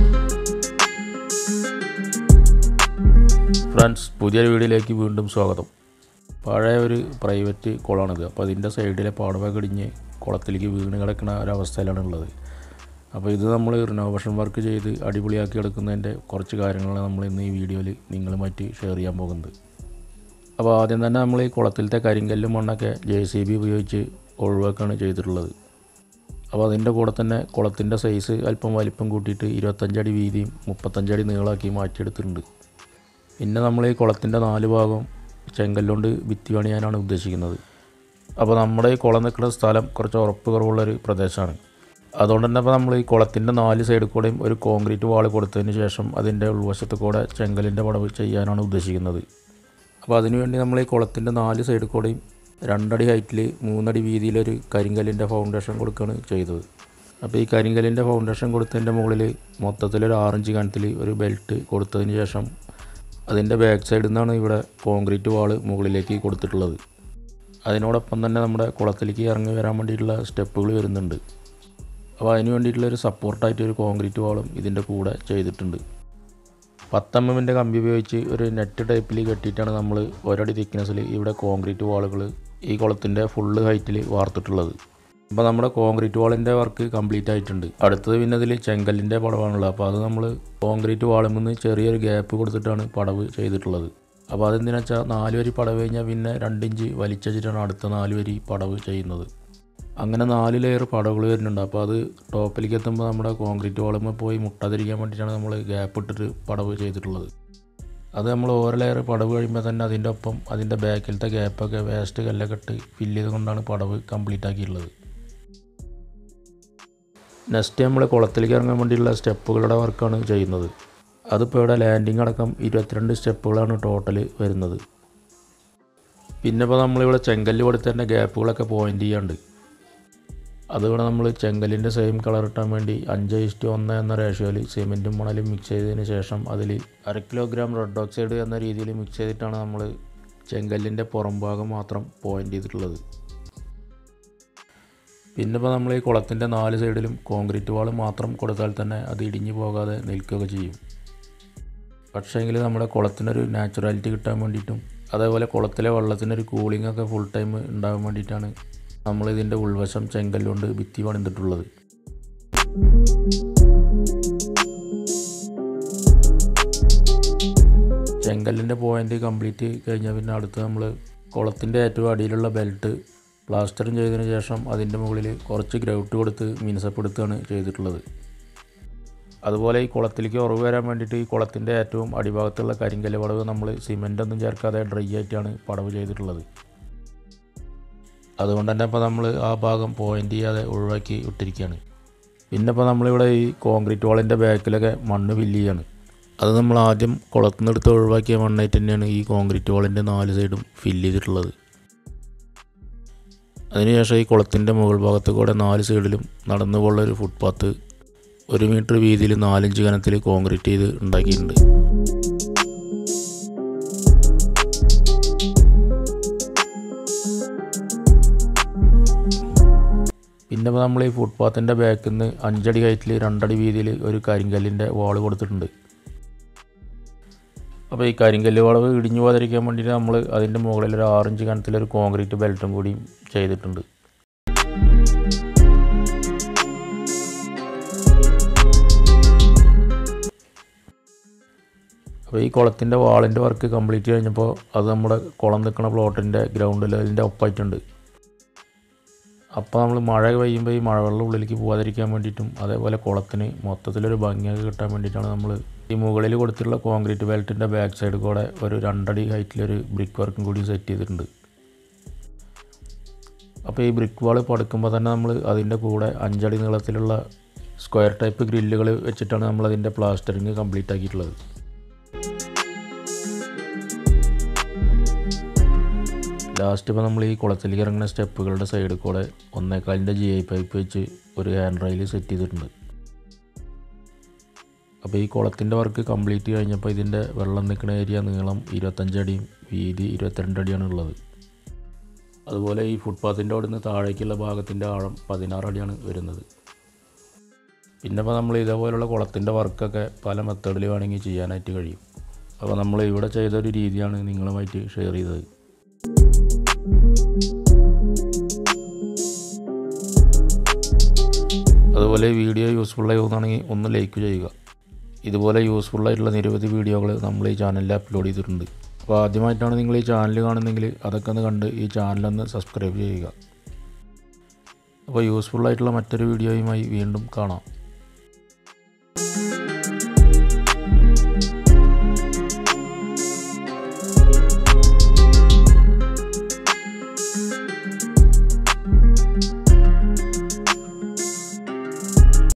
friends പുതിയൊരു വീഡിയോയിലേക്ക് വീണ്ടും സ്വാഗതം പഴയ ഒരു പ്രൈവറ്റ് കുളമാണിത് അപ്പോൾ അതിൻ്റെ സൈഡിലെ പാടവൊക്കെ ഇടിഞ്ഞ് കുളത്തിലേക്ക് വീണ് കിടക്കുന്ന ഒരവസ്ഥയിലാണ് ഉള്ളത് അപ്പോൾ ഇത് നമ്മൾ റിനോവേഷൻ വർക്ക് ചെയ്ത് അടിപൊളിയാക്കി എടുക്കുന്നതിൻ്റെ കുറച്ച് കാര്യങ്ങളാണ് നമ്മൾ ഇന്ന് ഈ വീഡിയോയിൽ നിങ്ങളുമായിട്ട് ഷെയർ ചെയ്യാൻ പോകുന്നത് അപ്പോൾ ആദ്യം തന്നെ നമ്മൾ ഈ കുളത്തിലത്തെ കരിങ്കല്ലും മണ്ണൊക്കെ ജെ സി ബി ഉപയോഗിച്ച് ഒഴിവാക്കുകയാണ് ചെയ്തിട്ടുള്ളത് അപ്പോൾ അതിൻ്റെ കൂടെ തന്നെ കുളത്തിൻ്റെ സൈസ് അല്പം വലിപ്പം കൂട്ടിയിട്ട് ഇരുപത്തഞ്ചടി വീതിയും മുപ്പത്തഞ്ചടി നീളമാക്കി മാറ്റിയെടുത്തിട്ടുണ്ട് പിന്നെ നമ്മൾ ഈ കുളത്തിൻ്റെ നാല് ഭാഗം ചെങ്കല്ലുകൊണ്ട് ഭിത്തി പണിയാനാണ് ഉദ്ദേശിക്കുന്നത് അപ്പോൾ നമ്മുടെ ഈ കുളം നിൽക്കുന്ന സ്ഥലം കുറച്ച് ഉറപ്പ് കുറവുള്ളൊരു പ്രദേശമാണ് അതുകൊണ്ട് തന്നെ ഇപ്പോൾ നമ്മൾ ഈ കുളത്തിൻ്റെ നാല് സൈഡിൽ കൂടെയും ഒരു കോൺക്രീറ്റ് വാൾ കൊടുത്തതിന് ശേഷം അതിൻ്റെ ഉൾവശത്ത് കൂടെ ചെങ്കലിൻ്റെ പടവ് ചെയ്യാനാണ് ഉദ്ദേശിക്കുന്നത് അപ്പോൾ അതിനുവേണ്ടി നമ്മൾ ഈ കുളത്തിൻ്റെ നാല് സൈഡിൽ കൂടെയും രണ്ടടി ഹൈറ്റിൽ മൂന്നടി വീതിയിലൊരു കരിങ്കല്ലിൻ്റെ ഫൗണ്ടേഷൻ കൊടുക്കുകയാണ് ചെയ്തത് അപ്പോൾ ഈ കരിങ്കല്ലിൻ്റെ ഫൗണ്ടേഷൻ കൊടുത്തതിൻ്റെ മുകളിൽ മൊത്തത്തിലൊരു ആറഞ്ച് കനത്തിൽ ഒരു ബെൽറ്റ് കൊടുത്തതിന് ശേഷം അതിൻ്റെ ബാക്ക് സൈഡിൽ നിന്നാണ് ഇവിടെ കോൺക്രീറ്റ് വാള് മുകളിലേക്ക് കൊടുത്തിട്ടുള്ളത് അതിനോടൊപ്പം തന്നെ നമ്മുടെ കുളത്തിലേക്ക് ഇറങ്ങി വരാൻ വേണ്ടിയിട്ടുള്ള സ്റ്റെപ്പുകൾ വരുന്നുണ്ട് അപ്പോൾ അതിന് വേണ്ടിയിട്ടുള്ള ഒരു സപ്പോർട്ടായിട്ട് ഒരു കോൺക്രീറ്റ് വാളും ഇതിൻ്റെ കൂടെ ചെയ്തിട്ടുണ്ട് പത്ത് എം എമ്മിൻ്റെ കമ്പി ഉപയോഗിച്ച് ഒരു നെറ്റ് ടൈപ്പിൽ കെട്ടിയിട്ടാണ് നമ്മൾ ഒരടി തിക്നെസ്സിൽ ഇവിടെ കോൺക്രീറ്റ് വാളുകൾ ഈ കുളത്തിൻ്റെ ഫുള്ള് ഹൈറ്റിൽ വാർത്തിട്ടുള്ളത് അപ്പോൾ നമ്മുടെ കോൺക്രീറ്റ് വാളിൻ്റെ വർക്ക് കംപ്ലീറ്റ് ആയിട്ടുണ്ട് അടുത്തത് പിന്നെ ഇതിൽ ചെങ്കല്ലിൻ്റെ പടവാണുള്ളത് അപ്പോൾ അത് നമ്മൾ കോൺക്രീറ്റ് വാളിൽ നിന്ന് ചെറിയൊരു ഗ്യാപ്പ് കൊടുത്തിട്ടാണ് പടവ് ചെയ്തിട്ടുള്ളത് അപ്പോൾ അതെന്തിനാ വെച്ചാൽ നാല് വരി പടവ് കഴിഞ്ഞാൽ പിന്നെ രണ്ടിഞ്ച് വലിച്ചിട്ടാണ് അടുത്ത നാല് വരി പടവ് ചെയ്യുന്നത് അങ്ങനെ നാല് ലെയർ പടവുകൾ വരുന്നുണ്ട് അപ്പോൾ അത് ടോപ്പിലേക്ക് എത്തുമ്പോൾ നമ്മുടെ കോൺക്രീറ്റ് വാളുമ്പോൾ പോയി മുട്ടാതിരിക്കാൻ വേണ്ടിയിട്ടാണ് നമ്മൾ ഗ്യാപ്പ് ഇട്ടിട്ട് പടവ് ചെയ്തിട്ടുള്ളത് അത് നമ്മൾ ഓരോ ലെയർ പടവ് കഴിയുമ്പോൾ തന്നെ അതിൻ്റെ ഒപ്പം അതിൻ്റെ ബാക്കിലത്തെ ഗ്യാപ്പൊക്കെ വേസ്റ്റ് കല്ലൊക്കെ ഇട്ട് ഫില്ല് ചെയ്തുകൊണ്ടാണ് പടവ് കംപ്ലീറ്റ് ആക്കിയിട്ടുള്ളത് നെക്സ്റ്റ് നമ്മൾ കുളത്തിലേക്ക് ഇറങ്ങാൻ വേണ്ടിയുള്ള സ്റ്റെപ്പുകളുടെ വർക്കാണ് ചെയ്യുന്നത് അതിപ്പോൾ ഇവിടെ ലാൻഡിങ് അടക്കം ഇരുപത്തിരണ്ട് സ്റ്റെപ്പുകളാണ് ടോട്ടൽ വരുന്നത് പിന്നെ ഇപ്പോൾ നമ്മളിവിടെ ചെങ്കല്ല് കൊടുത്തതിൻ്റെ ഗ്യാപ്പുകളൊക്കെ പോയിൻ്റ് ചെയ്യാണ്ട് അതുകൊണ്ട് നമ്മൾ ചെങ്കല്ലിൻ്റെ സെയിം കളർ ഇട്ടാൻ വേണ്ടി അഞ്ച് ഇഷ്ടു ഒന്ന് എന്ന റേഷ്യോയിൽ സിമെൻറ്റും മണലും മിക്സ് ചെയ്തതിന് ശേഷം അതിൽ അര കിലോഗ്രാം റെഡ് ഓക്സൈഡ് എന്ന രീതിയിൽ മിക്സ് ചെയ്തിട്ടാണ് നമ്മൾ ചെങ്കല്ലിൻ്റെ പുറം ഭാഗം മാത്രം പോയിൻ്റ് ചെയ്തിട്ടുള്ളത് പിന്നെ ഇപ്പോൾ നമ്മൾ ഈ കുളത്തിൻ്റെ നാല് സൈഡിലും കോൺക്രീറ്റ് വാൾ മാത്രം കൊടുത്താൽ തന്നെ അത് ഇടിഞ്ഞു പോകാതെ നിൽക്കുകയൊക്കെ ചെയ്യും പക്ഷേങ്കിൽ നമ്മുടെ കുളത്തിനൊരു നാച്ചുറാലിറ്റി കിട്ടാൻ വേണ്ടിയിട്ടും അതേപോലെ കുളത്തിലെ വെള്ളത്തിനൊരു കൂളിംഗ് ഒക്കെ ഫുൾ ടൈം ഉണ്ടാകാൻ വേണ്ടിയിട്ടാണ് നമ്മൾ ഇതിൻ്റെ ഉൾവശം ചെങ്കല്ലുകൊണ്ട് ഭിത്തി പണിതിട്ടുള്ളത് ചെങ്കല്ലിൻ്റെ പോയിൻ്റ് കംപ്ലീറ്റ് കഴിഞ്ഞാൽ പിന്നെ അടുത്ത് നമ്മൾ കുളത്തിൻ്റെ ഏറ്റവും അടിയിലുള്ള ബെൽറ്റ് പ്ലാസ്റ്ററും ചെയ്തതിന് ശേഷം അതിൻ്റെ മുകളിൽ കുറച്ച് ഗ്രൗട്ട് കൊടുത്ത് മിനുസപ്പെടുത്തുകയാണ് ചെയ്തിട്ടുള്ളത് അതുപോലെ ഈ കുളത്തിലേക്ക് ഉറവ് വരാൻ വേണ്ടിയിട്ട് ഈ കുളത്തിൻ്റെ ഏറ്റവും അടിഭാഗത്തുള്ള കരിങ്കല്ല് പടവ് നമ്മൾ സിമെൻ്റ് ഒന്നും ചേർക്കാതെ ഡ്രൈ ആയിട്ടാണ് പടവ് ചെയ്തിട്ടുള്ളത് അതുകൊണ്ട് തന്നെ ഇപ്പോൾ നമ്മൾ ആ ഭാഗം പോയിൻ്റ് ചെയ്യാതെ ഒഴിവാക്കി ഇട്ടിരിക്കുകയാണ് പിന്നെ ഇപ്പോൾ നമ്മളിവിടെ ഈ കോൺക്രീറ്റ് വാളിൻ്റെ ബാക്കിലൊക്കെ മണ്ണ് ഫില്ല് ചെയ്യാണ് അത് നമ്മൾ ആദ്യം കുളത്തുനിന്ന് എടുത്ത് ഒഴിവാക്കിയ മണ്ണായിട്ട് തന്നെയാണ് ഈ കോൺക്രീറ്റ് വാളിൻ്റെ നാല് സൈഡും ഫില്ല് ചെയ്തിട്ടുള്ളത് അതിനുശേഷം ഈ കുളത്തിൻ്റെ മുകൾ ഭാഗത്ത് കൂടെ നാല് സൈഡിലും നടന്നു പോകുന്ന ഒരു ഫുട്പാത്ത് ഒരു മീറ്റർ വീതിയിൽ നാലഞ്ച് കനത്തിൽ കോൺക്രീറ്റ് ചെയ്ത് ഉണ്ടാക്കിയിട്ടുണ്ട് പിന്നെ ഇപ്പോൾ നമ്മൾ ഈ ഫുട്പാത്തിൻ്റെ ബാക്കിൽ നിന്ന് അഞ്ചടി ഹൈറ്റിൽ രണ്ടടി വീതിയിൽ ഒരു കരിങ്കല്ലിൻ്റെ വാൾ കൊടുത്തിട്ടുണ്ട് അപ്പോൾ ഈ കരിങ്കല്ല് വളവ് ഇടിഞ്ഞു പോകാതിരിക്കാൻ വേണ്ടിയിട്ട് നമ്മൾ അതിൻ്റെ മുകളിൽ ഒരു ആറഞ്ച് കനത്തിലൊരു കോൺക്രീറ്റ് ബെൽറ്റും കൂടി ചെയ്തിട്ടുണ്ട് അപ്പോൾ ഈ കുളത്തിൻ്റെ വാളിൻ്റെ വർക്ക് കംപ്ലീറ്റ് കഴിഞ്ഞപ്പോൾ അത് നമ്മുടെ കുളം നിൽക്കുന്ന പ്ലോട്ടിൻ്റെ ഗ്രൗണ്ടിൽ അതിൻ്റെ ഒപ്പായിട്ടുണ്ട് അപ്പോൾ നമ്മൾ മഴ പെയ്യുമ്പോൾ ഈ മഴവെള്ളം ഉള്ളിലേക്ക് പോകാതിരിക്കാൻ വേണ്ടിയിട്ടും അതേപോലെ കുളത്തിന് മൊത്തത്തിലൊരു ഭംഗിയൊക്കെ കിട്ടാൻ വേണ്ടിയിട്ടാണ് നമ്മൾ ഈ മുകളിൽ കൊടുത്തിട്ടുള്ള കോൺക്രീറ്റ് ബെൽറ്റിൻ്റെ ബാക്ക് സൈഡ് കൂടെ ഒരു രണ്ടടി ഹൈറ്റിലൊരു ബ്രിക്ക് വർക്കും കൂടി സെറ്റ് ചെയ്തിട്ടുണ്ട് അപ്പോൾ ഈ ബ്രിക്ക് വാൾ പടുക്കുമ്പോൾ തന്നെ നമ്മൾ അതിൻ്റെ കൂടെ അഞ്ചടി നീളത്തിലുള്ള സ്ക്വയർ ടൈപ്പ് ഗ്രില്ലുകൾ വെച്ചിട്ടാണ് നമ്മൾ അതിൻ്റെ പ്ലാസ്റ്ററിങ് കംപ്ലീറ്റ് ആക്കിയിട്ടുള്ളത് ലാസ്റ്റ് ഇപ്പോൾ നമ്മൾ ഈ കുളത്തിലേക്ക് ഇറങ്ങുന്ന സ്റ്റെപ്പുകളുടെ സൈഡിൽ കൂടെ ഒന്നേക്കാലിൻ്റെ ജി ഐ പൈപ്പ് വെച്ച് ഒരു ഹാൻഡ് റെയിൽ സെറ്റ് ചെയ്തിട്ടുണ്ട് അപ്പോൾ ഈ കുളത്തിൻ്റെ വർക്ക് കംപ്ലീറ്റ് കഴിഞ്ഞപ്പോൾ ഇതിൻ്റെ വെള്ളം നിൽക്കുന്ന ഏരിയ നീളം ഇരുപത്തഞ്ചടിയും വീതി ഇരുപത്തിരണ്ട് അടിയാണ് ഉള്ളത് അതുപോലെ ഈ ഫുട്പാത്തിൻ്റെ അവിടെ നിന്ന് താഴേക്കുള്ള ഭാഗത്തിൻ്റെ ആഴം പതിനാറ് അടിയാണ് വരുന്നത് പിന്നെ ഇപ്പോൾ നമ്മൾ ഇതേപോലുള്ള കുളത്തിൻ്റെ വർക്കൊക്കെ പല മെത്തേഡിൽ വേണമെങ്കിൽ ചെയ്യാനായിട്ട് കഴിയും അപ്പോൾ നമ്മൾ ഇവിടെ ചെയ്തൊരു രീതിയാണ് നിങ്ങളുമായിട്ട് ഷെയർ ചെയ്തത് അതുപോലെ ഈ വീഡിയോ യൂസ്ഫുള്ളായി തോന്നുകയാണെങ്കിൽ ഒന്ന് ലൈക്ക് ചെയ്യുക ഇതുപോലെ യൂസ്ഫുള്ളായിട്ടുള്ള നിരവധി വീഡിയോകൾ നമ്മൾ ഈ ചാനലിൽ അപ്ലോഡ് ചെയ്തിട്ടുണ്ട് അപ്പോൾ ആദ്യമായിട്ടാണ് നിങ്ങൾ ഈ ചാനൽ കാണുന്നതെങ്കിൽ അതൊക്കെ ഒന്ന് കണ്ട് ഈ ചാനലൊന്ന് സബ്സ്ക്രൈബ് ചെയ്യുക അപ്പോൾ യൂസ്ഫുള്ളായിട്ടുള്ള മറ്റൊരു വീഡിയോയുമായി വീണ്ടും കാണാം